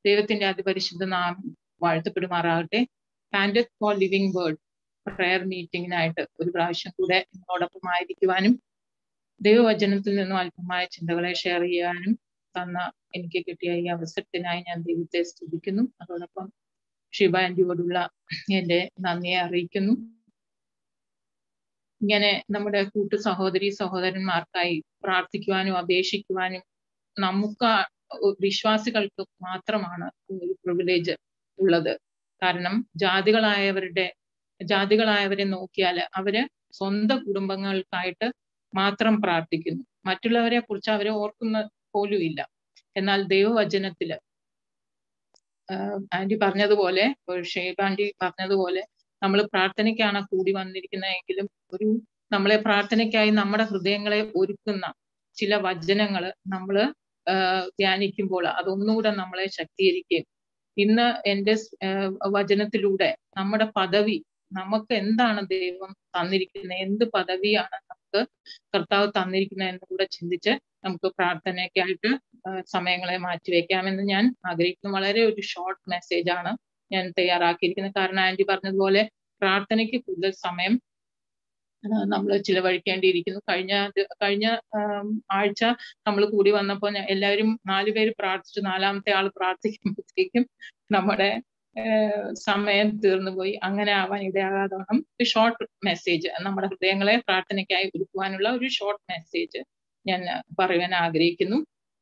ദൈവത്തിന്റെ അതിപരിശുദ്ധ നാമം വാഴ്ത്തപ്പെടുമാറാകട്ടെ കാൻഡറ്റ് ഫോർ ലിവിംഗ് വേർഡ് പ്രയർ മീറ്റിംഗിനായിട്ട് ഒരു പ്രാവശ്യം കൂടെ നിങ്ങളോടൊപ്പം ആയിരിക്കുവാനും ദൈവവചനത്തിൽ നിന്നും അല്പമായ ചിന്തകളെ ഷെയർ ചെയ്യാനും തന്ന എനിക്ക് കിട്ടിയ ഈ അവസരത്തിനായി ഞാൻ ദൈവത്തെ സ്തുതിക്കുന്നു അതോടൊപ്പം ഷിബ ആൻറ്റിയോടുള്ള എൻ്റെ നന്ദിയെ അറിയിക്കുന്നു ഇങ്ങനെ നമ്മുടെ കൂട്ടു സഹോദരി സഹോദരന്മാർക്കായി പ്രാർത്ഥിക്കുവാനും അപേക്ഷിക്കുവാനും നമുക്ക് വിശ്വാസികൾക്ക് മാത്രമാണ് ഒരു പ്രിവിലേജ് ഉള്ളത് കാരണം ജാതികളായവരുടെ ജാതികളായവരെ നോക്കിയാൽ അവര് സ്വന്തം കുടുംബങ്ങൾക്കായിട്ട് മാത്രം പ്രാർത്ഥിക്കുന്നു മറ്റുള്ളവരെ കുറിച്ച് അവരെ ഓർക്കുന്ന പോലും ഇല്ല എന്നാൽ ദൈവവചനത്തില് ആന്റി പറഞ്ഞതുപോലെ ഷേബ് ആന്റി പറഞ്ഞതുപോലെ നമ്മൾ പ്രാർത്ഥനയ്ക്കാണ് കൂടി വന്നിരിക്കുന്നതെങ്കിലും ഒരു നമ്മളെ പ്രാർത്ഥനയ്ക്കായി നമ്മുടെ ഹൃദയങ്ങളെ ഒരുക്കുന്ന ചില വചനങ്ങൾ നമ്മൾ ധ്യാനിക്കുമ്പോൾ അതൊന്നുകൂടെ നമ്മളെ ശക്തീകരിക്കുകയും ഇന്ന് എൻ്റെ വചനത്തിലൂടെ നമ്മുടെ പദവി നമുക്ക് എന്താണ് ദൈവം തന്നിരിക്കുന്നത് എന്ത് പദവിയാണ് നമുക്ക് കർത്താവ് തന്നിരിക്കുന്നത് എന്ന് കൂടെ ചിന്തിച്ച് നമുക്ക് പ്രാർത്ഥനയ്ക്കായിട്ട് സമയങ്ങളെ മാറ്റിവെക്കാമെന്ന് ഞാൻ ആഗ്രഹിക്കുന്നു വളരെ ഒരു ഷോർട്ട് മെസ്സേജ് ആണ് ഞാൻ തയ്യാറാക്കിയിരിക്കുന്നത് കാരണം ആന്റി പറഞ്ഞതുപോലെ പ്രാർത്ഥനയ്ക്ക് കൂടുതൽ സമയം നമ്മൾ ചിലവഴിക്കേണ്ടിയിരിക്കുന്നു കഴിഞ്ഞ കഴിഞ്ഞ ആഴ്ച നമ്മൾ കൂടി വന്നപ്പോൾ എല്ലാവരും നാലുപേര് പ്രാർത്ഥിച്ചു നാലാമത്തെ ആൾ പ്രാർത്ഥിക്കുമ്പോഴത്തേക്കും നമ്മുടെ സമയം തീർന്നു പോയി അങ്ങനെ ആവാൻ ഇടയാകാതോണം ഒരു ഷോർട്ട് മെസ്സേജ് നമ്മുടെ ഹൃദയങ്ങളെ പ്രാർത്ഥനയ്ക്കായി ഒരുക്കുവാനുള്ള ഒരു ഷോർട്ട് മെസ്സേജ് ഞാൻ പറയുവാൻ ആഗ്രഹിക്കുന്നു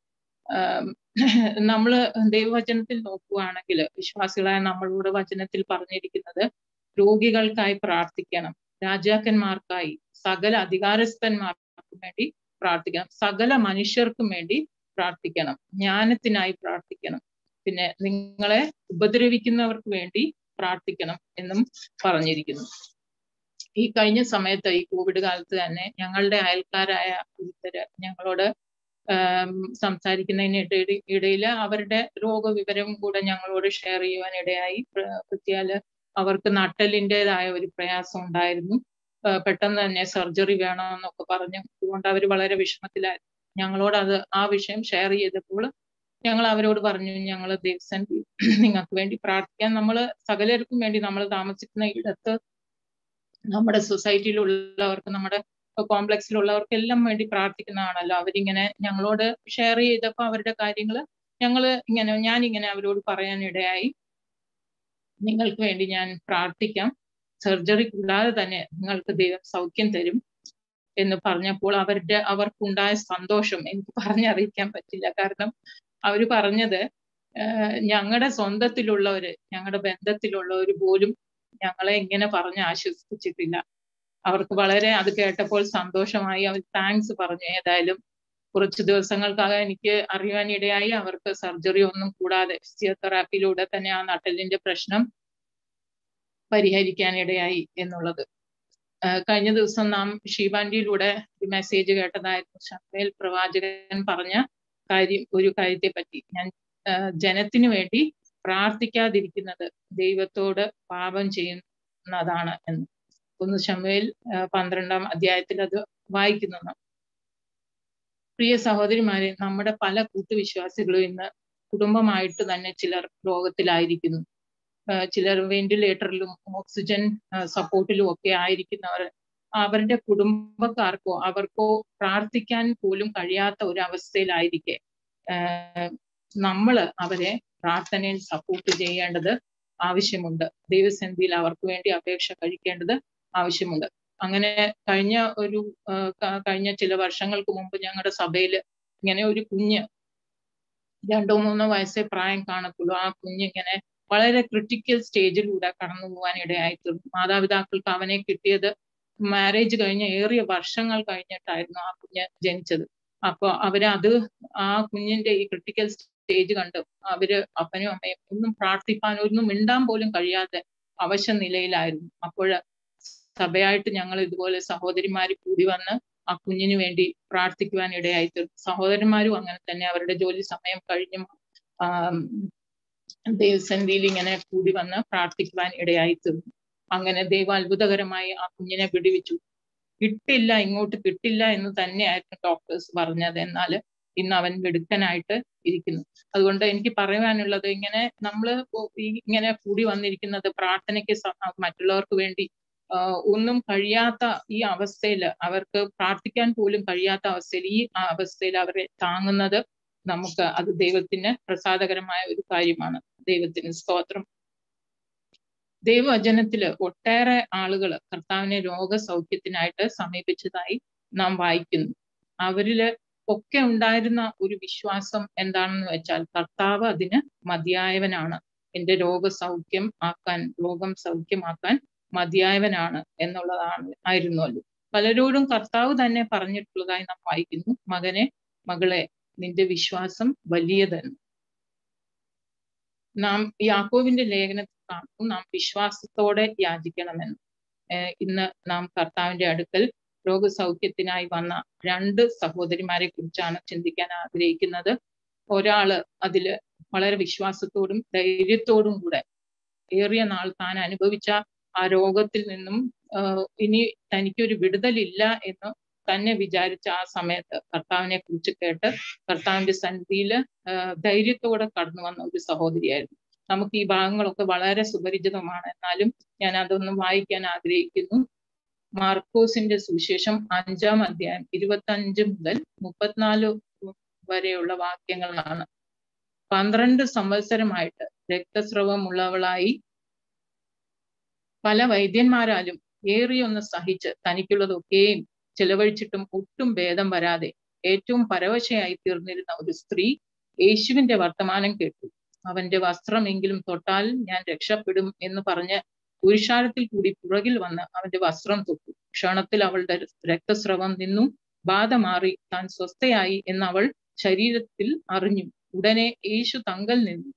നമ്മൾ ദൈവവചനത്തിൽ നോക്കുകയാണെങ്കിൽ വിശ്വാസികളായ നമ്മളോട് വചനത്തിൽ പറഞ്ഞിരിക്കുന്നത് രോഗികൾക്കായി പ്രാർത്ഥിക്കണം രാജാക്കന്മാർക്കായി സകല അധികാരസ്ഥന്മാർക്കും വേണ്ടി പ്രാർത്ഥിക്കണം സകല മനുഷ്യർക്കും വേണ്ടി പ്രാർത്ഥിക്കണം ജ്ഞാനത്തിനായി പ്രാർത്ഥിക്കണം പിന്നെ നിങ്ങളെ ഉപദ്രവിക്കുന്നവർക്ക് വേണ്ടി പ്രാർത്ഥിക്കണം എന്നും പറഞ്ഞിരിക്കുന്നു ഈ കഴിഞ്ഞ സമയത്ത് ഈ കോവിഡ് കാലത്ത് തന്നെ ഞങ്ങളുടെ അയൽക്കാരായ ഒരുത്തര് ഞങ്ങളോട് സംസാരിക്കുന്നതിന് ഇടയിൽ അവരുടെ രോഗവിവരം കൂടെ ഞങ്ങളോട് ഷെയർ ചെയ്യുവാൻ ഇടയായി പറ്റിയാല് അവർക്ക് നട്ടലിൻ്റെതായ ഒരു പ്രയാസം ഉണ്ടായിരുന്നു പെട്ടെന്ന് തന്നെ സർജറി വേണമെന്നൊക്കെ പറഞ്ഞു അതുകൊണ്ട് അവർ വളരെ വിഷമത്തിലായിരുന്നു ഞങ്ങളോട് അത് ആ വിഷയം ഷെയർ ചെയ്തപ്പോൾ ഞങ്ങൾ അവരോട് പറഞ്ഞു ഞങ്ങൾ ദേവസൻ നിങ്ങൾക്ക് വേണ്ടി പ്രാർത്ഥിക്കാൻ നമ്മൾ സകലർക്കും വേണ്ടി നമ്മൾ താമസിക്കുന്ന ഇടത്ത് നമ്മുടെ സൊസൈറ്റിയിലുള്ളവർക്ക് നമ്മുടെ കോംപ്ലക്സിലുള്ളവർക്കെല്ലാം വേണ്ടി പ്രാർത്ഥിക്കുന്നതാണല്ലോ അവരിങ്ങനെ ഞങ്ങളോട് ഷെയർ ചെയ്തപ്പോൾ അവരുടെ കാര്യങ്ങൾ ഞങ്ങൾ ഇങ്ങനെ ഞാൻ ഇങ്ങനെ അവരോട് പറയാൻ ഇടയായി നിങ്ങൾക്ക് വേണ്ടി ഞാൻ പ്രാർത്ഥിക്കാം സർജറി കൂടാതെ തന്നെ നിങ്ങൾക്ക് ദൈവം സൗഖ്യം തരും എന്ന് പറഞ്ഞപ്പോൾ അവരുടെ അവർക്കുണ്ടായ സന്തോഷം എനിക്ക് പറഞ്ഞറിയിക്കാൻ പറ്റില്ല കാരണം അവർ പറഞ്ഞത് ഞങ്ങളുടെ സ്വന്തത്തിലുള്ളവര് ഞങ്ങളുടെ ബന്ധത്തിലുള്ളവർ പോലും ഞങ്ങളെ ഇങ്ങനെ പറഞ്ഞ് ആശ്വസിപ്പിച്ചിട്ടില്ല അവർക്ക് വളരെ അത് കേട്ടപ്പോൾ സന്തോഷമായി അവർ താങ്ക്സ് പറഞ്ഞു ഏതായാലും കുറച്ച് ദിവസങ്ങൾക്കകം എനിക്ക് അറിയാൻ ഇടയായി അവർക്ക് സർജറി ഒന്നും കൂടാതെ ഫിസിയോതെറാപ്പിയിലൂടെ തന്നെ ആ നട്ടലിന്റെ പ്രശ്നം പരിഹരിക്കാൻ ഇടയായി എന്നുള്ളത് കഴിഞ്ഞ ദിവസം നാം ഷീബാൻഡിയിലൂടെ ഒരു മെസ്സേജ് കേട്ടതായിരുന്നു ഷഫേൽ പ്രവാചകൻ പറഞ്ഞ കാര്യം ഒരു കാര്യത്തെ പറ്റി ഞാൻ ജനത്തിനു വേണ്ടി പ്രാർത്ഥിക്കാതിരിക്കുന്നത് ദൈവത്തോട് പാപം ചെയ്യുന്നതാണ് എന്ന് ഒന്ന് ഷമേൽ പന്ത്രണ്ടാം അധ്യായത്തിൽ അത് വായിക്കുന്നു പ്രിയ സഹോദരിമാരെ നമ്മുടെ പല കൂട്ടുവിശ്വാസികളും ഇന്ന് കുടുംബമായിട്ട് തന്നെ ചിലർ രോഗത്തിലായിരിക്കുന്നു ചിലർ വെന്റിലേറ്ററിലും ഓക്സിജൻ സപ്പോർട്ടിലും ഒക്കെ ആയിരിക്കുന്നവർ അവരുടെ കുടുംബക്കാർക്കോ അവർക്കോ പ്രാർത്ഥിക്കാൻ പോലും കഴിയാത്ത ഒരു അവസ്ഥയിലായിരിക്കെ നമ്മൾ അവരെ പ്രാർത്ഥനയിൽ സപ്പോർട്ട് ചെയ്യേണ്ടത് ആവശ്യമുണ്ട് ദൈവസന്ധിയിൽ അവർക്ക് വേണ്ടി അപേക്ഷ കഴിക്കേണ്ടത് ആവശ്യമുണ്ട് അങ്ങനെ കഴിഞ്ഞ ഒരു കഴിഞ്ഞ ചില വർഷങ്ങൾക്ക് മുമ്പ് ഞങ്ങളുടെ സഭയിൽ ഇങ്ങനെ ഒരു കുഞ്ഞ് രണ്ടോ മൂന്നോ വയസ്സേ പ്രായം കാണത്തുള്ളൂ ആ കുഞ്ഞിങ്ങനെ വളരെ ക്രിട്ടിക്കൽ സ്റ്റേജിലൂടെ കടന്നു പോകാൻ ഇടയായി തീർന്നു മാതാപിതാക്കൾക്ക് അവനെ കിട്ടിയത് മാരേജ് കഴിഞ്ഞ ഏറിയ വർഷങ്ങൾ കഴിഞ്ഞിട്ടായിരുന്നു ആ കുഞ്ഞ് ജനിച്ചത് അപ്പൊ അവര് അത് ആ കുഞ്ഞിന്റെ ഈ ക്രിട്ടിക്കൽ സ്റ്റേജ് കണ്ട് അവര് അപ്പനും അമ്മയും ഒന്നും പ്രാർത്ഥിക്കാൻ ഒന്നും മിണ്ടാൻ പോലും കഴിയാതെ അവശ നിലയിലായിരുന്നു അപ്പോൾ സഭയായിട്ട് ഞങ്ങൾ ഇതുപോലെ സഹോദരിമാര് കൂടി വന്ന് ആ കുഞ്ഞിന് വേണ്ടി പ്രാർത്ഥിക്കുവാൻ ഇടയായി തീർന്നു സഹോദരന്മാരും അങ്ങനെ തന്നെ അവരുടെ ജോലി സമയം കഴിഞ്ഞും ദൈവസന്ധിയിൽ ഇങ്ങനെ കൂടി വന്ന് പ്രാർത്ഥിക്കുവാൻ ഇടയായി തീർന്നു അങ്ങനെ ദൈവം അത്ഭുതകരമായി ആ കുഞ്ഞിനെ പിടിവിച്ചു കിട്ടില്ല ഇങ്ങോട്ട് കിട്ടില്ല എന്ന് തന്നെയായിരുന്നു ഡോക്ടേഴ്സ് പറഞ്ഞത് എന്നാൽ ഇന്ന് അവൻ മിടുക്കനായിട്ട് ഇരിക്കുന്നു അതുകൊണ്ട് എനിക്ക് പറയാനുള്ളത് ഇങ്ങനെ നമ്മൾ ഇങ്ങനെ കൂടി വന്നിരിക്കുന്നത് പ്രാർത്ഥനയ്ക്ക് മറ്റുള്ളവർക്ക് വേണ്ടി ഒന്നും കഴിയാത്ത ഈ അവസ്ഥയിൽ അവർക്ക് പ്രാർത്ഥിക്കാൻ പോലും കഴിയാത്ത അവസ്ഥയിൽ ഈ അവസ്ഥയിൽ അവരെ താങ്ങുന്നത് നമുക്ക് അത് ദൈവത്തിന് പ്രസാദകരമായ ഒരു കാര്യമാണ് ദൈവത്തിന് സ്തോത്രം ദൈവവചനത്തില് ഒട്ടേറെ ആളുകൾ കർത്താവിനെ രോഗസൗഖ്യത്തിനായിട്ട് സമീപിച്ചതായി നാം വായിക്കുന്നു അവരില് ഒക്കെ ഉണ്ടായിരുന്ന ഒരു വിശ്വാസം എന്താണെന്ന് വെച്ചാൽ കർത്താവ് അതിന് മതിയായവനാണ് എന്റെ രോഗസൗഖ്യം ആക്കാൻ രോഗം സൗഖ്യമാക്കാൻ മതിയായവനാണ് എന്നുള്ളതാണ് ആയിരുന്നല്ലോ പലരോടും കർത്താവ് തന്നെ പറഞ്ഞിട്ടുള്ളതായി നാം വായിക്കുന്നു മകനെ മകളെ നിന്റെ വിശ്വാസം വലിയതെന്ന് നാം യാക്കോവിന്റെ ലേഖനത്തിൽ കാണുന്നു നാം വിശ്വാസത്തോടെ യാചിക്കണമെന്ന് ഇന്ന് നാം കർത്താവിന്റെ അടുക്കൽ രോഗസൗഖ്യത്തിനായി വന്ന രണ്ട് സഹോദരിമാരെ കുറിച്ചാണ് ചിന്തിക്കാൻ ആഗ്രഹിക്കുന്നത് ഒരാള് അതില് വളരെ വിശ്വാസത്തോടും ധൈര്യത്തോടും കൂടെ ഏറിയ നാൾ താൻ അനുഭവിച്ച ആ രോഗത്തിൽ നിന്നും ഇനി തനിക്കൊരു വിടുതലില്ല എന്ന് തന്നെ വിചാരിച്ച ആ സമയത്ത് കർത്താവിനെ കുറിച്ച് കേട്ട് കർത്താവിന്റെ സന്നിധിയിൽ ധൈര്യത്തോടെ കടന്നു വന്ന ഒരു സഹോദരിയായിരുന്നു നമുക്ക് ഈ ഭാഗങ്ങളൊക്കെ വളരെ സുപരിചിതമാണ് എന്നാലും ഞാൻ അതൊന്നും വായിക്കാൻ ആഗ്രഹിക്കുന്നു മാർക്കോസിന്റെ സുവിശേഷം അഞ്ചാം അധ്യായം ഇരുപത്തി അഞ്ച് മുതൽ മുപ്പത്തിനാല് വരെയുള്ള വാക്യങ്ങളാണ് പന്ത്രണ്ട് സംവത്സരമായിട്ട് രക്തസ്രവമുള്ളവളായി പല വൈദ്യന്മാരാലും ഏറിയൊന്ന് സഹിച്ച് തനിക്കുള്ളതൊക്കെയും ചെലവഴിച്ചിട്ടും ഒട്ടും ഭേദം വരാതെ ഏറ്റവും പരവശയായി തീർന്നിരുന്ന ഒരു സ്ത്രീ യേശുവിന്റെ വർത്തമാനം കേട്ടു അവന്റെ വസ്ത്രമെങ്കിലും തൊട്ടാൽ ഞാൻ രക്ഷപ്പെടും എന്ന് പറഞ്ഞ് പുരുഷാരത്തിൽ കൂടി പുറകിൽ വന്ന് അവന്റെ വസ്ത്രം തൊട്ടു ക്ഷണത്തിൽ അവളുടെ രക്തസ്രവം നിന്നു ബാധ മാറി താൻ സ്വസ്ഥയായി എന്ന് അവൾ ശരീരത്തിൽ അറിഞ്ഞു ഉടനെ യേശു തങ്കൽ നിന്നു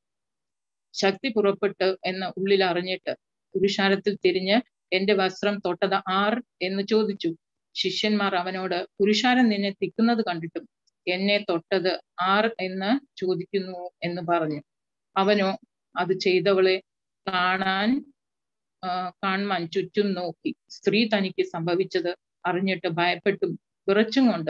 ശക്തി പുറപ്പെട്ട് എന്ന് ഉള്ളിൽ അറിഞ്ഞിട്ട് പുരുഷാരത്തിൽ തിരിഞ്ഞ് എന്റെ വസ്ത്രം തൊട്ടത് ആർ എന്ന് ചോദിച്ചു ശിഷ്യന്മാർ അവനോട് പുരുഷാരൻ നിന്നെ തിക്കുന്നത് കണ്ടിട്ടും എന്നെ തൊട്ടത് ആർ എന്ന് ചോദിക്കുന്നു എന്ന് പറഞ്ഞു അവനോ അത് ചെയ്തവളെ കാണാൻ കാണുവാൻ ചുറ്റും നോക്കി സ്ത്രീ തനിക്ക് സംഭവിച്ചത് അറിഞ്ഞിട്ട് ഭയപ്പെട്ടും വിറച്ചും കൊണ്ട്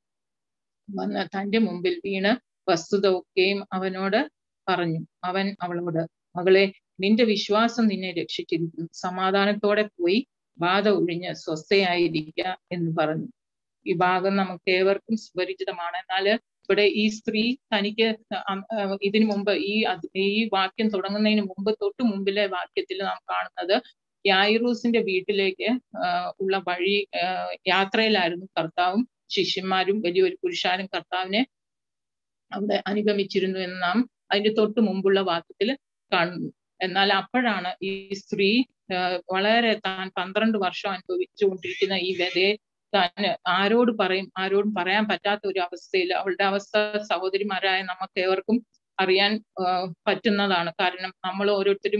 വന്ന് തന്റെ മുമ്പിൽ വീണ് വസ്തുത ഒക്കെയും അവനോട് പറഞ്ഞു അവൻ അവളോട് മകളെ നിന്റെ വിശ്വാസം നിന്നെ രക്ഷിച്ചിരിക്കുന്നു സമാധാനത്തോടെ പോയി ബാധ ഒഴിഞ്ഞ് സ്വസ്ഥയായിരിക്കുക എന്ന് പറഞ്ഞു ഈ ഭാഗം നമുക്ക് ഏവർക്കും സുപരിചിതമാണ് എന്നാൽ ഇവിടെ ഈ സ്ത്രീ തനിക്ക് ഇതിനു മുമ്പ് ഈ ഈ വാക്യം തുടങ്ങുന്നതിന് മുമ്പ് തൊട്ട് മുമ്പിലെ വാക്യത്തിൽ നാം കാണുന്നത് യായിറൂസിന്റെ വീട്ടിലേക്ക് ഉള്ള വഴി യാത്രയിലായിരുന്നു കർത്താവും ശിഷ്യന്മാരും വലിയൊരു പുരുഷാരും കർത്താവിനെ അവിടെ അനുഗമിച്ചിരുന്നു എന്ന് നാം അതിന്റെ തൊട്ട് മുമ്പുള്ള വാക്യത്തിൽ കാണുന്നു എന്നാൽ അപ്പോഴാണ് ഈ സ്ത്രീ വളരെ താൻ പന്ത്രണ്ട് വർഷം അനുഭവിച്ചുകൊണ്ടിരിക്കുന്ന ഈ വ്യതയെ താൻ ആരോട് പറയും ആരോടും പറയാൻ പറ്റാത്ത ഒരു അവസ്ഥയിൽ അവളുടെ അവസ്ഥ സഹോദരിമാരായ നമുക്ക് ഏവർക്കും അറിയാൻ പറ്റുന്നതാണ് കാരണം നമ്മൾ ഓരോരുത്തരും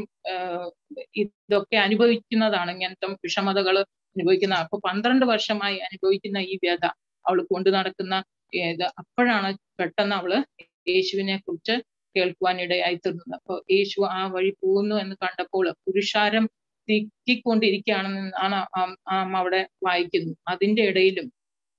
ഇതൊക്കെ അനുഭവിക്കുന്നതാണ് ഇങ്ങനത്തെ വിഷമതകൾ അനുഭവിക്കുന്ന അപ്പൊ പന്ത്രണ്ട് വർഷമായി അനുഭവിക്കുന്ന ഈ വ്യത അവൾ കൊണ്ടു നടക്കുന്ന ഇത് അപ്പോഴാണ് പെട്ടെന്ന് അവള് യേശുവിനെ കുറിച്ച് കേൾക്കുവാൻ ഇടയായി തീർന്നത് അപ്പൊ യേശു ആ വഴി പോകുന്നു എന്ന് കണ്ടപ്പോൾ പുരുഷാരം തിക്കിക്കൊണ്ടിരിക്കുകയാണെന്നാണ് അവിടെ വായിക്കുന്നു അതിന്റെ ഇടയിലും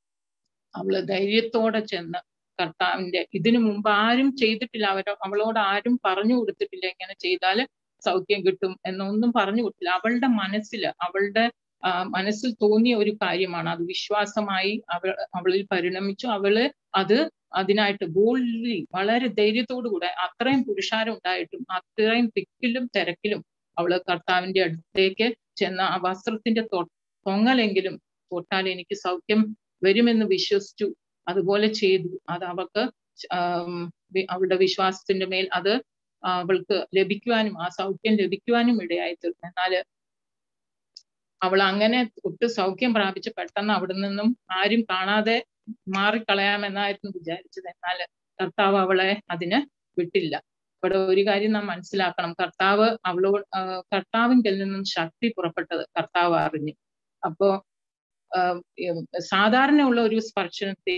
അവള് ധൈര്യത്തോടെ ചെന്ന് കർത്താവിന്റെ ഇതിനു മുമ്പ് ആരും ചെയ്തിട്ടില്ല അവരോ അവളോട് ആരും പറഞ്ഞു കൊടുത്തിട്ടില്ല ഇങ്ങനെ ചെയ്താൽ സൗഖ്യം കിട്ടും എന്നൊന്നും പറഞ്ഞു കൊടുത്തില്ല അവളുടെ മനസ്സിൽ അവളുടെ മനസ്സിൽ തോന്നിയ ഒരു കാര്യമാണ് അത് വിശ്വാസമായി അവൾ അവളിൽ പരിണമിച്ചു അവള് അത് അതിനായിട്ട് ബോൾഡ്ലി വളരെ ധൈര്യത്തോടു കൂടെ അത്രയും പുരുഷാരം ഉണ്ടായിട്ടും അത്രയും തിക്കിലും തിരക്കിലും അവള് കർത്താവിന്റെ അടുത്തേക്ക് ചെന്ന ആ വസ്ത്രത്തിന്റെ തൊങ്ങലെങ്കിലും തൊട്ടാൽ എനിക്ക് സൗഖ്യം വരുമെന്ന് വിശ്വസിച്ചു അതുപോലെ ചെയ്തു അത് അവൾക്ക് അവളുടെ വിശ്വാസത്തിന്റെ മേൽ അത് അവൾക്ക് ലഭിക്കുവാനും ആ സൗഖ്യം ലഭിക്കുവാനും ഇടയായി തീർന്നു എന്നാല് അവൾ അങ്ങനെ ഒട്ടും സൗഖ്യം പ്രാപിച്ച് പെട്ടെന്ന് അവിടെ നിന്നും ആരും കാണാതെ മാറിക്കളയാമെന്നായിരുന്നു വിചാരിച്ചത് എന്നാൽ കർത്താവ് അവളെ അതിന് വിട്ടില്ല ഇവിടെ ഒരു കാര്യം നാം മനസ്സിലാക്കണം കർത്താവ് അവളോട് കർത്താവിൻ്റെ നിന്നും ശക്തി പുറപ്പെട്ടത് കർത്താവ് അറിഞ്ഞു അപ്പോ സാധാരണയുള്ള ഒരു സ്പർശനത്തെ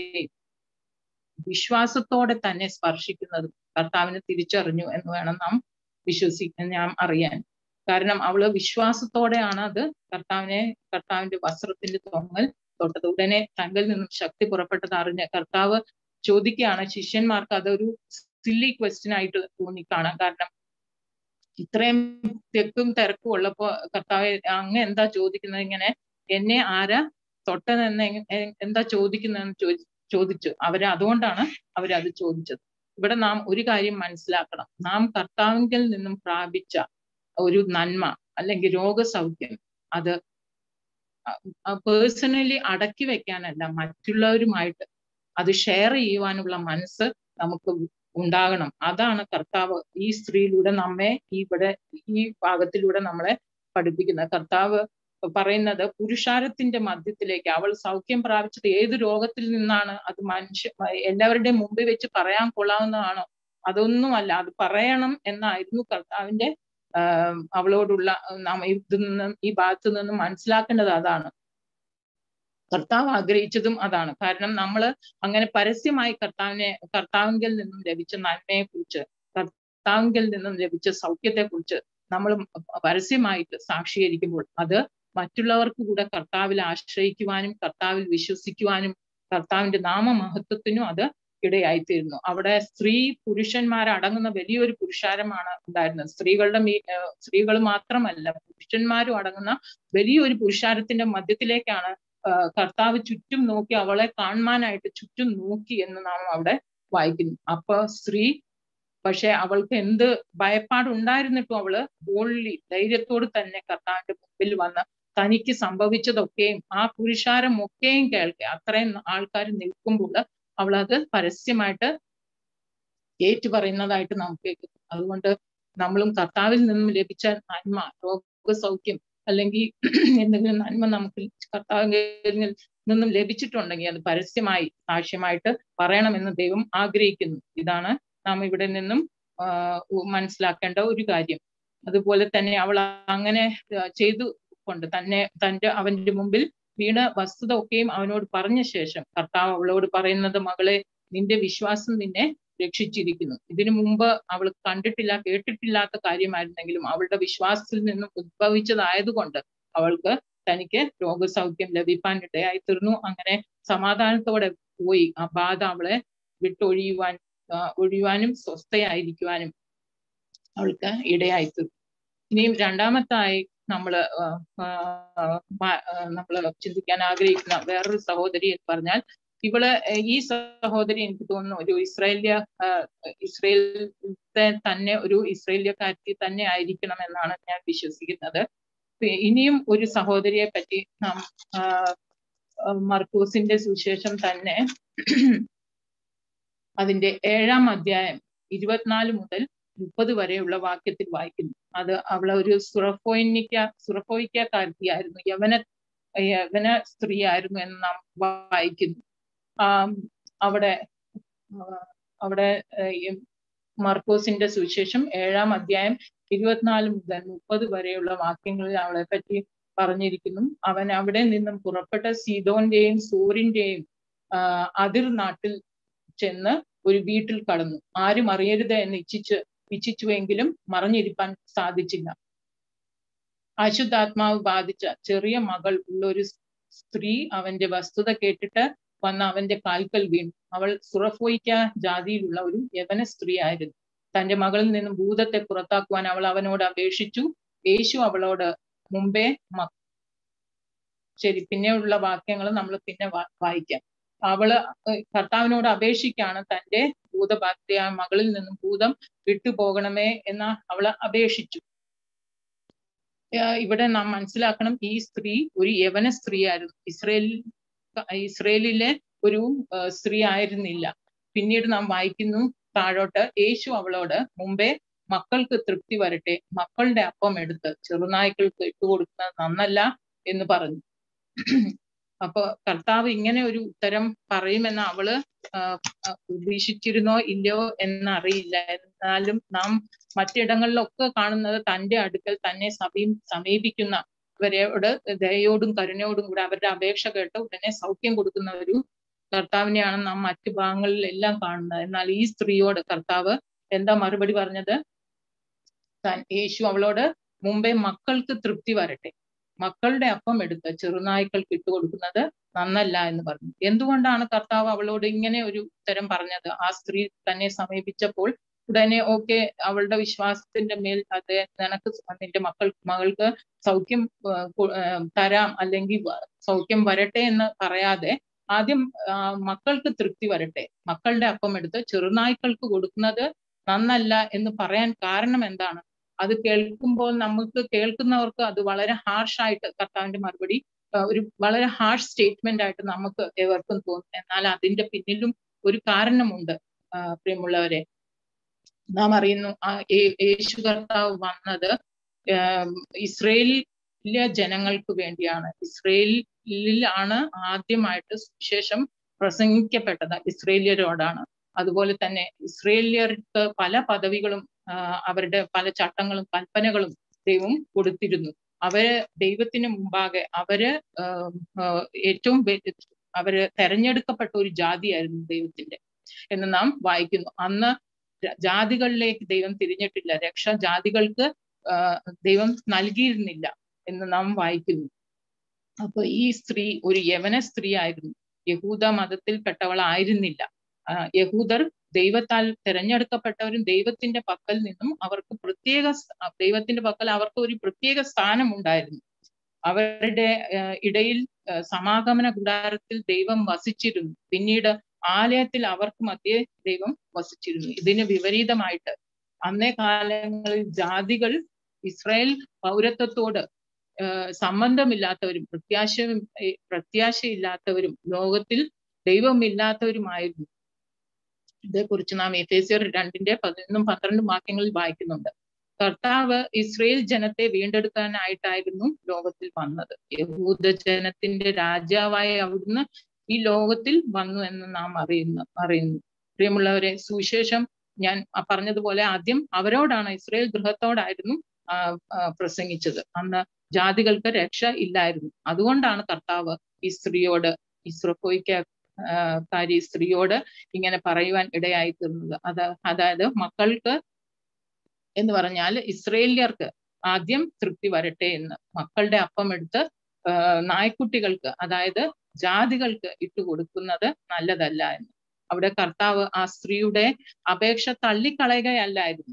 വിശ്വാസത്തോടെ തന്നെ സ്പർശിക്കുന്നത് കർത്താവിനെ തിരിച്ചറിഞ്ഞു എന്ന് വേണം നാം വിശ്വസിക്കാൻ ഞാൻ അറിയാൻ കാരണം അവള് വിശ്വാസത്തോടെയാണ് അത് കർത്താവിനെ കർത്താവിന്റെ വസ്ത്രത്തിന്റെ തൊങ്ങൽ തൊട്ടത് ഉടനെ തങ്കിൽ നിന്നും ശക്തി പുറപ്പെട്ടത് അറിഞ്ഞ് കർത്താവ് ചോദിക്കുകയാണ് ശിഷ്യന്മാർക്ക് അതൊരു സില്ലി ക്വസ്റ്റ്യൻ ആയിട്ട് തോന്നിക്കാണാം കാരണം ഇത്രയും തെക്കും തിരക്കും ഉള്ളപ്പോ കർത്താവ് അങ്ങ് എന്താ ചോദിക്കുന്നത് ഇങ്ങനെ എന്നെ ആരാ തൊട്ടതെന്ന് എന്താ ചോദിക്കുന്നതെന്ന് ചോദി ചോദിച്ചു അവര് അതുകൊണ്ടാണ് അവരത് ചോദിച്ചത് ഇവിടെ നാം ഒരു കാര്യം മനസ്സിലാക്കണം നാം കർത്താവിങ്കിൽ നിന്നും പ്രാപിച്ച ഒരു നന്മ അല്ലെങ്കിൽ രോഗസൗഖ്യം അത് പേഴ്സണലി അടക്കി വെക്കാനല്ല മറ്റുള്ളവരുമായിട്ട് അത് ഷെയർ ചെയ്യുവാനുള്ള മനസ്സ് നമുക്ക് ഉണ്ടാകണം അതാണ് കർത്താവ് ഈ സ്ത്രീയിലൂടെ നമ്മെ ഇവിടെ ഈ ഭാഗത്തിലൂടെ നമ്മളെ പഠിപ്പിക്കുന്നത് കർത്താവ് പറയുന്നത് പുരുഷാരത്തിന്റെ മധ്യത്തിലേക്ക് അവൾ സൗഖ്യം പ്രാപിച്ചത് ഏത് രോഗത്തിൽ നിന്നാണ് അത് മനുഷ്യ എല്ലാവരുടെയും മുമ്പിൽ വെച്ച് പറയാൻ കൊള്ളാവുന്നതാണോ അതൊന്നുമല്ല അത് പറയണം എന്നായിരുന്നു കർത്താവിന്റെ അവളോടുള്ള നാം ഇതിൽ നിന്നും ഈ ഭാഗത്ത് നിന്നും മനസ്സിലാക്കേണ്ടത് അതാണ് കർത്താവ് ആഗ്രഹിച്ചതും അതാണ് കാരണം നമ്മൾ അങ്ങനെ പരസ്യമായി കർത്താവിനെ കർത്താവിങ്കിൽ നിന്നും ലഭിച്ച നന്മയെ കുറിച്ച് കർത്താവിങ്കിൽ നിന്നും ലഭിച്ച സൗഖ്യത്തെ കുറിച്ച് നമ്മൾ പരസ്യമായിട്ട് സാക്ഷീകരിക്കുമ്പോൾ അത് മറ്റുള്ളവർക്ക് കൂടെ കർത്താവിൽ ആശ്രയിക്കുവാനും കർത്താവിൽ വിശ്വസിക്കുവാനും കർത്താവിന്റെ നാമമഹത്വത്തിനും അത് ഇടയായിത്തീരുന്നു അവിടെ സ്ത്രീ പുരുഷന്മാരടങ്ങുന്ന വലിയൊരു പുരുഷാരമാണ് ഉണ്ടായിരുന്നത് സ്ത്രീകളുടെ മീ സ്ത്രീകൾ മാത്രമല്ല പുരുഷന്മാരും അടങ്ങുന്ന വലിയൊരു പുരുഷാരത്തിന്റെ മധ്യത്തിലേക്കാണ് കർത്താവ് ചുറ്റും നോക്കി അവളെ കാണുവാനായിട്ട് ചുറ്റും നോക്കി എന്ന് നാം അവിടെ വായിക്കുന്നു അപ്പൊ സ്ത്രീ പക്ഷെ അവൾക്ക് എന്ത് ഭയപ്പാടുണ്ടായിരുന്നിട്ടും അവള് ബോൾലി ധൈര്യത്തോട് തന്നെ കർത്താവിന്റെ മുമ്പിൽ വന്ന് തനിക്ക് സംഭവിച്ചതൊക്കെയും ആ പുരുഷാരം ഒക്കെയും കേൾക്കെ അത്രയും ആൾക്കാർ നിൽക്കുമ്പോൾ അവൾ അത് പരസ്യമായിട്ട് ഏറ്റു പറയുന്നതായിട്ട് നാം കേൾക്കുന്നു അതുകൊണ്ട് നമ്മളും കർത്താവിൽ നിന്നും ലഭിച്ച നന്മ രോഗസൗഖ്യം അല്ലെങ്കിൽ എന്തെങ്കിലും നന്മ നമുക്ക് കർത്താവിൽ നിന്നും ലഭിച്ചിട്ടുണ്ടെങ്കിൽ അത് പരസ്യമായി സാക്ഷ്യമായിട്ട് പറയണമെന്ന് ദൈവം ആഗ്രഹിക്കുന്നു ഇതാണ് നാം ഇവിടെ നിന്നും മനസ്സിലാക്കേണ്ട ഒരു കാര്യം അതുപോലെ തന്നെ അവൾ അങ്ങനെ ചെയ്തു കൊണ്ട് തന്നെ തന്റെ അവന്റെ മുമ്പിൽ വീണ വസ്തുത ഒക്കെയും അവനോട് പറഞ്ഞ ശേഷം കർത്താവ് അവളോട് പറയുന്നത് മകളെ നിന്റെ വിശ്വാസം നിന്നെ രക്ഷിച്ചിരിക്കുന്നു ഇതിനു മുമ്പ് അവൾ കണ്ടിട്ടില്ല കേട്ടിട്ടില്ലാത്ത കാര്യമായിരുന്നെങ്കിലും അവളുടെ വിശ്വാസത്തിൽ നിന്നും ഉദ്ഭവിച്ചതായതുകൊണ്ട് അവൾക്ക് തനിക്ക് രോഗസൗഖ്യം ലഭിക്കാൻ ഇടയായി തീർന്നു അങ്ങനെ സമാധാനത്തോടെ പോയി ആ ബാധ അവളെ വിട്ടൊഴിയുവാൻ ഒഴിയുവാനും സ്വസ്ഥയായിരിക്കുവാനും അവൾക്ക് ഇടയായി തീർന്നു ഇനിയും രണ്ടാമത്തായി നമ്മള് നമ്മൾ ചിന്തിക്കാൻ ആഗ്രഹിക്കുന്ന വേറൊരു സഹോദരി എന്ന് പറഞ്ഞാൽ ഇവള് ഈ സഹോദരി എനിക്ക് തോന്നുന്നു ഒരു ഇസ്രായേലിയ ഇസ്രായേലിത്തെ തന്നെ ഒരു ഇസ്രായേലിയക്കാരി തന്നെ ആയിരിക്കണം എന്നാണ് ഞാൻ വിശ്വസിക്കുന്നത് ഇനിയും ഒരു സഹോദരിയെ പറ്റി നാം മർക്കൂസിന്റെ സുവിശേഷം തന്നെ അതിന്റെ ഏഴാം അധ്യായം ഇരുപത്തിനാല് മുതൽ മുപ്പത് വരെയുള്ള വാക്യത്തിൽ വായിക്കുന്നു അത് അവളെ ഒരു സുറഫോയിനിക്ക സുറഫോയിക്കാരിയായിരുന്നു യവന യവന സ്ത്രീ ആയിരുന്നു എന്ന് നാം വായിക്കുന്നു അവിടെ അവിടെ മർക്കോസിന്റെ സുവിശേഷം ഏഴാം അധ്യായം ഇരുപത്തിനാല് മുതൽ മുപ്പത് വരെയുള്ള വാക്യങ്ങളിൽ അവളെ പറ്റി പറഞ്ഞിരിക്കുന്നു അവൻ അവിടെ നിന്നും പുറപ്പെട്ട സീതോന്റെയും സൂറിന്റെയും അതിർ നാട്ടിൽ ചെന്ന് ഒരു വീട്ടിൽ കടന്നു ആരും അറിയരുത് എന്ന് ഇച്ഛിച്ച് ഇച്ഛിച്ചുവെങ്കിലും മറഞ്ഞിരിക്കാൻ സാധിച്ചില്ല അശുദ്ധാത്മാവ് ബാധിച്ച ചെറിയ മകൾ ഉള്ള ഒരു സ്ത്രീ അവന്റെ വസ്തുത കേട്ടിട്ട് വന്ന് അവന്റെ കാൽക്കൽ വീണു അവൾ സുറഫോയിക്ക ജാതിയിലുള്ള ഒരു യവന സ്ത്രീ ആയിരുന്നു തന്റെ മകളിൽ നിന്നും ഭൂതത്തെ പുറത്താക്കുവാൻ അവൾ അവനോട് അപേക്ഷിച്ചു യേശു അവളോട് മുമ്പേ മ ശരി പിന്നെയുള്ള വാക്യങ്ങൾ നമ്മൾ പിന്നെ വായിക്കാം അവള് കർത്താവിനോട് അപേക്ഷിക്കാണ് തന്റെ ഭൂതബാധ്യ മകളിൽ നിന്നും ഭൂതം വിട്ടുപോകണമേ എന്ന് അവള് അപേക്ഷിച്ചു ഇവിടെ നാം മനസ്സിലാക്കണം ഈ സ്ത്രീ ഒരു യവന സ്ത്രീ ആയിരുന്നു ഇസ്രയേൽ ഇസ്രയേലിലെ ഒരു സ്ത്രീ ആയിരുന്നില്ല പിന്നീട് നാം വായിക്കുന്നു താഴോട്ട് യേശു അവളോട് മുമ്പേ മക്കൾക്ക് തൃപ്തി വരട്ടെ മക്കളുടെ അപ്പം എടുത്ത് ചെറുനായ്ക്കൾക്ക് ഇട്ടുകൊടുക്കുന്നത് നന്നല്ല എന്ന് പറഞ്ഞു അപ്പൊ കർത്താവ് ഇങ്ങനെ ഒരു ഉത്തരം പറയുമെന്ന് അവള് പ്രതീക്ഷിച്ചിരുന്നോ ഇല്ലയോ എന്നറിയില്ല എന്നാലും നാം മറ്റിടങ്ങളിലൊക്കെ കാണുന്നത് തന്റെ അടുക്കൽ തന്നെ സമീ സമീപിക്കുന്ന അവരോട് ദയോടും കരുണയോടും കൂടെ അവരുടെ അപേക്ഷ കേട്ട് ഉടനെ സൗഖ്യം കൊടുക്കുന്ന ഒരു കർത്താവിനെയാണ് നാം മറ്റു ഭാഗങ്ങളിലെല്ലാം കാണുന്നത് എന്നാൽ ഈ സ്ത്രീയോട് കർത്താവ് എന്താ മറുപടി പറഞ്ഞത് യേശു അവളോട് മുമ്പേ മക്കൾക്ക് തൃപ്തി വരട്ടെ മക്കളുടെ അപ്പം എടുത്ത് ചെറുനായ്ക്കൾക്ക് ഇട്ടുകൊടുക്കുന്നത് നന്നല്ല എന്ന് പറഞ്ഞു എന്തുകൊണ്ടാണ് കർത്താവ് അവളോട് ഇങ്ങനെ ഒരു ഉത്തരം പറഞ്ഞത് ആ സ്ത്രീ തന്നെ സമീപിച്ചപ്പോൾ ഉടനെ ഓക്കെ അവളുടെ വിശ്വാസത്തിന്റെ മേൽ അത് നിനക്ക് നിന്റെ മക്കൾ മകൾക്ക് സൗഖ്യം തരാം അല്ലെങ്കിൽ സൗഖ്യം വരട്ടെ എന്ന് പറയാതെ ആദ്യം മക്കൾക്ക് തൃപ്തി വരട്ടെ മക്കളുടെ അപ്പം എടുത്ത് ചെറുനായ്ക്കൾക്ക് കൊടുക്കുന്നത് നന്നല്ല എന്ന് പറയാൻ കാരണം എന്താണ് അത് കേൾക്കുമ്പോൾ നമുക്ക് കേൾക്കുന്നവർക്ക് അത് വളരെ ഹാർഷായിട്ട് കർത്താവിന്റെ മറുപടി ഒരു വളരെ ഹാർഷ് സ്റ്റേറ്റ്മെന്റ് ആയിട്ട് നമുക്ക് ഏവർക്കും തോന്നും എന്നാൽ അതിന്റെ പിന്നിലും ഒരു കാരണമുണ്ട് പ്രിയമുള്ളവരെ നാം അറിയുന്നു യേശു കർത്താവ് വന്നത് ഇസ്രയേലിലെ ജനങ്ങൾക്ക് വേണ്ടിയാണ് ഇസ്രയേലിലാണ് ആദ്യമായിട്ട് സുവിശേഷം പ്രസംഗിക്കപ്പെട്ടത് ഇസ്രയേലിയരോടാണ് അതുപോലെ തന്നെ ഇസ്രയേലിയർക്ക് പല പദവികളും അവരുടെ പല ചട്ടങ്ങളും കൽപ്പനകളും ദൈവം കൊടുത്തിരുന്നു അവര് ദൈവത്തിന് മുമ്പാകെ അവര് ഏറ്റവും അവര് തെരഞ്ഞെടുക്കപ്പെട്ട ഒരു ജാതിയായിരുന്നു ദൈവത്തിന്റെ എന്ന് നാം വായിക്കുന്നു അന്ന് ജാതികളിലേക്ക് ദൈവം തിരിഞ്ഞിട്ടില്ല രക്ഷ ജാതികൾക്ക് ദൈവം നൽകിയിരുന്നില്ല എന്ന് നാം വായിക്കുന്നു അപ്പൊ ഈ സ്ത്രീ ഒരു യവന സ്ത്രീ ആയിരുന്നു യഹൂദ മതത്തിൽപ്പെട്ടവളായിരുന്നില്ല യഹൂദർ ദൈവത്താൽ തിരഞ്ഞെടുക്കപ്പെട്ടവരും ദൈവത്തിന്റെ പക്കൽ നിന്നും അവർക്ക് പ്രത്യേക ദൈവത്തിന്റെ പക്കൽ അവർക്ക് ഒരു പ്രത്യേക സ്ഥാനം ഉണ്ടായിരുന്നു അവരുടെ ഇടയിൽ സമാഗമന കൂടാരത്തിൽ ദൈവം വസിച്ചിരുന്നു പിന്നീട് ആലയത്തിൽ അവർക്ക് മധ്യേ ദൈവം വസിച്ചിരുന്നു ഇതിന് വിപരീതമായിട്ട് അന്നേ കാലങ്ങളിൽ ജാതികൾ ഇസ്രായേൽ പൗരത്വത്തോട് സംബന്ധമില്ലാത്തവരും പ്രത്യാശ പ്രത്യാശയില്ലാത്തവരും ലോകത്തിൽ ദൈവമില്ലാത്തവരുമായിരുന്നു ഇതേക്കുറിച്ച് നാം എഫേസിയർ രണ്ടിന്റെ പതിനൊന്നും പന്ത്രണ്ടും വാക്യങ്ങളിൽ വായിക്കുന്നുണ്ട് കർത്താവ് ഇസ്രയേൽ ജനത്തെ വീണ്ടെടുക്കാനായിട്ടായിരുന്നു ലോകത്തിൽ വന്നത് യഹൂദ ജനത്തിന്റെ രാജാവായി അവിടുന്ന് ഈ ലോകത്തിൽ വന്നു എന്ന് നാം അറിയുന്നു അറിയുന്നു പ്രിയമുള്ളവരെ സുവിശേഷം ഞാൻ പറഞ്ഞതുപോലെ ആദ്യം അവരോടാണ് ഇസ്രയേൽ ഗൃഹത്തോടായിരുന്നു പ്രസംഗിച്ചത് അന്ന് ജാതികൾക്ക് രക്ഷ ഇല്ലായിരുന്നു അതുകൊണ്ടാണ് കർത്താവ് ഈ സ്ത്രീയോട് ഇസ്രോക്കോയ്ക്ക് കാരി സ്ത്രീയോട് ഇങ്ങനെ പറയുവാൻ ഇടയായി തീർന്നത് അത് അതായത് മക്കൾക്ക് എന്ന് പറഞ്ഞാൽ ഇസ്രയേലിയർക്ക് ആദ്യം തൃപ്തി വരട്ടെ എന്ന് മക്കളുടെ അപ്പം എടുത്ത് നായ്ക്കുട്ടികൾക്ക് അതായത് ജാതികൾക്ക് ഇട്ടു കൊടുക്കുന്നത് നല്ലതല്ല എന്ന് അവിടെ കർത്താവ് ആ സ്ത്രീയുടെ അപേക്ഷ തള്ളിക്കളയുകയല്ലായിരുന്നു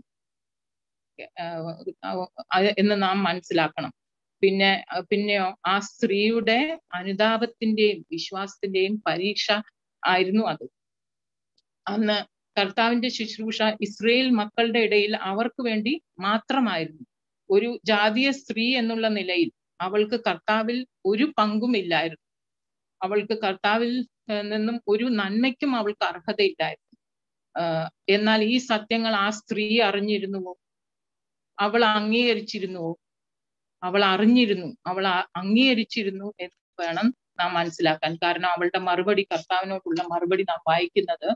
എന്ന് നാം മനസ്സിലാക്കണം പിന്നെ പിന്നെയോ ആ സ്ത്രീയുടെ അനുതാപത്തിന്റെയും വിശ്വാസത്തിന്റെയും പരീക്ഷ ആയിരുന്നു അത് അന്ന് കർത്താവിന്റെ ശുശ്രൂഷ ഇസ്രയേൽ മക്കളുടെ ഇടയിൽ അവർക്ക് വേണ്ടി മാത്രമായിരുന്നു ഒരു ജാതീയ സ്ത്രീ എന്നുള്ള നിലയിൽ അവൾക്ക് കർത്താവിൽ ഒരു പങ്കുമില്ലായിരുന്നു അവൾക്ക് കർത്താവിൽ നിന്നും ഒരു നന്മയ്ക്കും അവൾക്ക് അർഹതയില്ലായിരുന്നു എന്നാൽ ഈ സത്യങ്ങൾ ആ സ്ത്രീ അറിഞ്ഞിരുന്നുവോ അവൾ അംഗീകരിച്ചിരുന്നുവോ അവൾ അറിഞ്ഞിരുന്നു അവൾ അംഗീകരിച്ചിരുന്നു എന്ന് വേണം നാം മനസ്സിലാക്കാൻ കാരണം അവളുടെ മറുപടി കർത്താവിനോടുള്ള മറുപടി നാം വായിക്കുന്നത്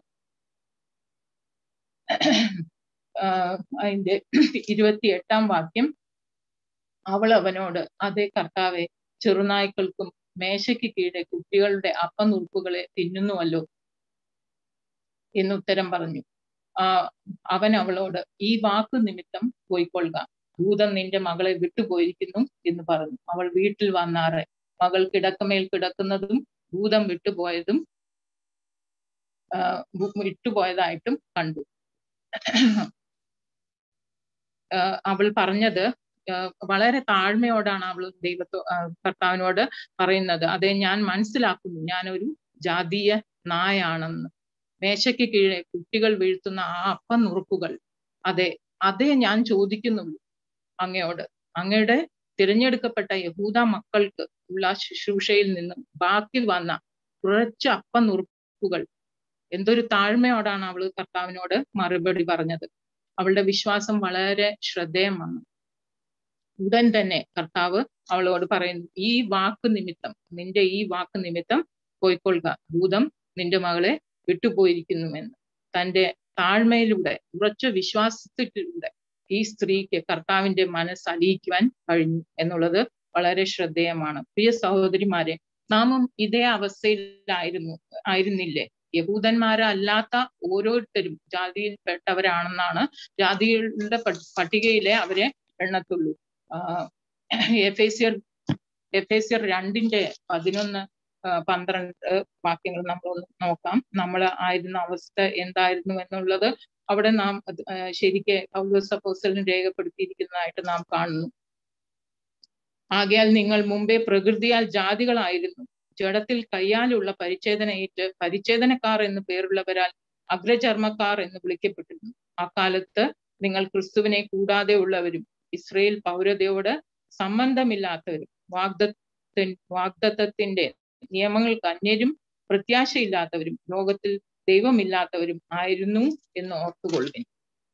അതിന്റെ ഇരുപത്തി എട്ടാം വാക്യം അവൾ അവനോട് അതേ കർത്താവെ ചെറുനായ്ക്കൾക്കും മേശയ്ക്ക് കീഴെ കുട്ടികളുടെ അപ്പനുറുപ്പുകളെ തിന്നുന്നുവല്ലോ എന്നുത്തരം പറഞ്ഞു ആ അവൻ അവളോട് ഈ വാക്ക് നിമിത്തം പോയിക്കൊള്ളുക ഭൂതം നിന്റെ മകളെ വിട്ടുപോയിരിക്കുന്നു എന്ന് പറഞ്ഞു അവൾ വീട്ടിൽ വന്നാറെ മകൾ കിടക്കമേൽ കിടക്കുന്നതും ഭൂതം വിട്ടുപോയതും വിട്ടുപോയതായിട്ടും കണ്ടു അവൾ പറഞ്ഞത് വളരെ താഴ്മയോടാണ് അവൾ ദൈവത്തോ കർത്താവിനോട് പറയുന്നത് അതെ ഞാൻ മനസ്സിലാക്കുന്നു ഞാനൊരു ജാതീയ നായാണെന്ന് മേശയ്ക്ക് കീഴെ കുട്ടികൾ വീഴ്ത്തുന്ന ആ അപ്പനുറുപ്പുകൾ അതെ അതേ ഞാൻ ചോദിക്കുന്നുള്ളൂ അങ്ങയോട് അങ്ങയുടെ തിരഞ്ഞെടുക്കപ്പെട്ട യഹൂദ മക്കൾക്ക് ഉള്ള ശുശ്രൂഷയിൽ നിന്നും ബാക്കി വന്ന കുറച്ച് അപ്പനുറുപ്പുകൾ എന്തൊരു താഴ്മയോടാണ് അവൾ കർത്താവിനോട് മറുപടി പറഞ്ഞത് അവളുടെ വിശ്വാസം വളരെ ശ്രദ്ധേയമാണ് ഉടൻ തന്നെ കർത്താവ് അവളോട് പറയുന്നു ഈ വാക്ക് നിമിത്തം നിന്റെ ഈ വാക്ക് നിമിത്തം പോയിക്കൊള്ളുക ഭൂതം നിന്റെ മകളെ വിട്ടുപോയിരിക്കുന്നുവെന്ന് തന്റെ താഴ്മയിലൂടെ ഉറച്ച വിശ്വാസത്തിലൂടെ ഈ സ്ത്രീക്ക് കർത്താവിന്റെ മനസ്സ് അലിയിക്കുവാൻ കഴിഞ്ഞു എന്നുള്ളത് വളരെ ശ്രദ്ധേയമാണ് പ്രിയ സഹോദരിമാരെ നാമും ഇതേ അവസ്ഥയിലായിരുന്നു ആയിരുന്നില്ലേ യഹൂദന്മാരല്ലാത്ത ഓരോരുത്തരും ജാതിയിൽപ്പെട്ടവരാണെന്നാണ് ജാതികളുടെ പട്ടികയിലെ അവരെ എണ്ണത്തുള്ളൂ എഫേസിയർ എഫ് എസ് രണ്ടിന്റെ പതിനൊന്ന് പന്ത്രണ്ട് വാക്യങ്ങൾ നമ്മൾ നോക്കാം നമ്മൾ ആയിരുന്ന അവസ്ഥ എന്തായിരുന്നു എന്നുള്ളത് അവിടെ നാം ശരിക്ക് പൗലോസ് അപ്പോസ്റ്റലിന് രേഖപ്പെടുത്തിയിരിക്കുന്നതായിട്ട് നാം കാണുന്നു ആകയാൽ നിങ്ങൾ മുമ്പേ പ്രകൃതിയാൽ ജാതികളായിരുന്നു ജഡത്തിൽ കയ്യാലുള്ള പരിച്ഛേദനയേറ്റ് പരിച്ഛേദനക്കാർ എന്ന് പേരുള്ളവരാൽ അഗ്രചർമ്മക്കാർ എന്ന് വിളിക്കപ്പെട്ടിരുന്നു ആ കാലത്ത് നിങ്ങൾ ക്രിസ്തുവിനെ കൂടാതെ ഉള്ളവരും ഇസ്രയേൽ പൗരതയോട് സംബന്ധമില്ലാത്തവരും വാഗ്ദത്ത വാഗ്ദത്തത്തിന്റെ നിയമങ്ങൾക്ക് അന്യരും പ്രത്യാശയില്ലാത്തവരും ലോകത്തിൽ ദൈവമില്ലാത്തവരും ആയിരുന്നു എന്ന് ഓർത്തുകൊള്ളുവിൻ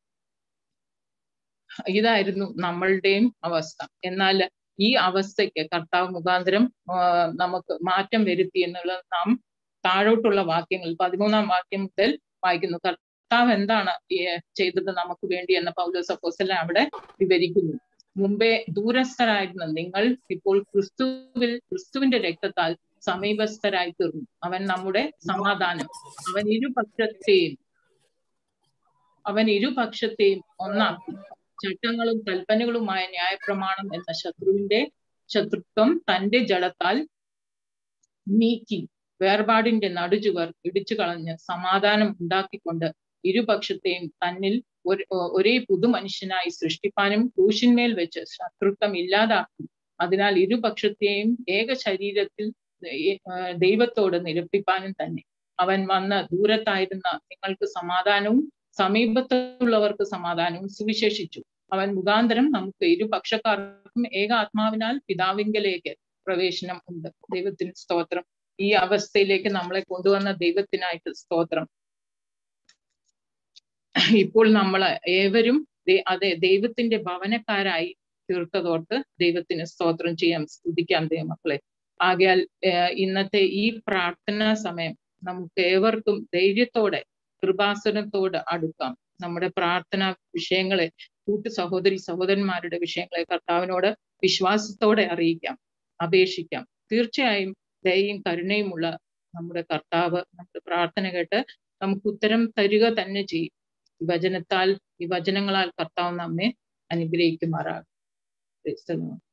ഇതായിരുന്നു നമ്മളുടെയും അവസ്ഥ എന്നാൽ ഈ അവസ്ഥയ്ക്ക് കർത്താവ് മുഖാന്തരം നമുക്ക് മാറ്റം വരുത്തി എന്നുള്ളത് നാം താഴോട്ടുള്ള വാക്യങ്ങൾ പതിമൂന്നാം വാക്യം മുതൽ വായിക്കുന്നു കർത്താവ് എന്താണ് ചെയ്തത് നമുക്ക് വേണ്ടി എന്ന പൗലോസ് അപ്പോസല അവിടെ വിവരിക്കുന്നു മുമ്പേ ദൂരസ്ഥരായിരുന്ന നിങ്ങൾ ഇപ്പോൾ ക്രിസ്തുവിൽ ക്രിസ്തുവിന്റെ രക്തത്താൽ സമീപസ്ഥരായി തീർന്നു അവൻ നമ്മുടെ സമാധാനം അവൻ ഇരുപക്ഷത്തെയും അവൻ ഇരുപക്ഷത്തെയും ഒന്നാക്കി ചട്ടങ്ങളും കൽപ്പനകളുമായ ന്യായപ്രമാണം എന്ന ശത്രുവിന്റെ ശത്രുത്വം തന്റെ ജഡത്താൽ നീക്കി വേർപാടിന്റെ നടുചുവർ ഇടിച്ചു കളഞ്ഞ് സമാധാനം ഉണ്ടാക്കിക്കൊണ്ട് ഇരുപക്ഷത്തെയും തന്നിൽ ഒരേ പുതുമനുഷ്യനായി സൃഷ്ടിപ്പാനും ക്രൂശിന്മേൽ വെച്ച് ശത്രുത്വം ഇല്ലാതാക്കി അതിനാൽ ഇരുപക്ഷത്തെയും ഏക ശരീരത്തിൽ ദൈവത്തോട് നിരപ്പിപ്പാനും തന്നെ അവൻ വന്ന് ദൂരത്തായിരുന്ന നിങ്ങൾക്ക് സമാധാനവും സമീപത്തുള്ളവർക്ക് സമാധാനവും സുവിശേഷിച്ചു അവൻ മുഖാന്തരം നമുക്ക് ഇരുപക്ഷക്കാർക്കും ഏക ആത്മാവിനാൽ പിതാവിങ്കലേക്ക് പ്രവേശനം ഉണ്ട് ദൈവത്തിന് സ്തോത്രം ഈ അവസ്ഥയിലേക്ക് നമ്മളെ കൊണ്ടുവന്ന ദൈവത്തിനായിട്ട് സ്തോത്രം ഇപ്പോൾ നമ്മൾ ഏവരും അതെ ദൈവത്തിന്റെ ഭവനക്കാരായി തീർത്തതോർത്ത് ദൈവത്തിന് സ്തോത്രം ചെയ്യാം സ്തുതിക്കാം ദൈവമക്കളെ ആകയാൽ ഇന്നത്തെ ഈ പ്രാർത്ഥനാ സമയം നമുക്ക് ഏവർക്കും ധൈര്യത്തോടെ കൃപാസനത്തോട് അടുക്കാം നമ്മുടെ പ്രാർത്ഥന വിഷയങ്ങളെ കൂട്ടു സഹോദരി സഹോദരന്മാരുടെ വിഷയങ്ങളെ കർത്താവിനോട് വിശ്വാസത്തോടെ അറിയിക്കാം അപേക്ഷിക്കാം തീർച്ചയായും ദയയും കരുണയുമുള്ള നമ്മുടെ കർത്താവ് നമ്മുടെ പ്രാർത്ഥന കേട്ട് നമുക്ക് ഉത്തരം തരിക തന്നെ ചെയ്യും ഈ വചനത്താൽ ഈ വചനങ്ങളാൽ കർത്താവ് നമ്മെ അനുഗ്രഹിക്കുമാറാകും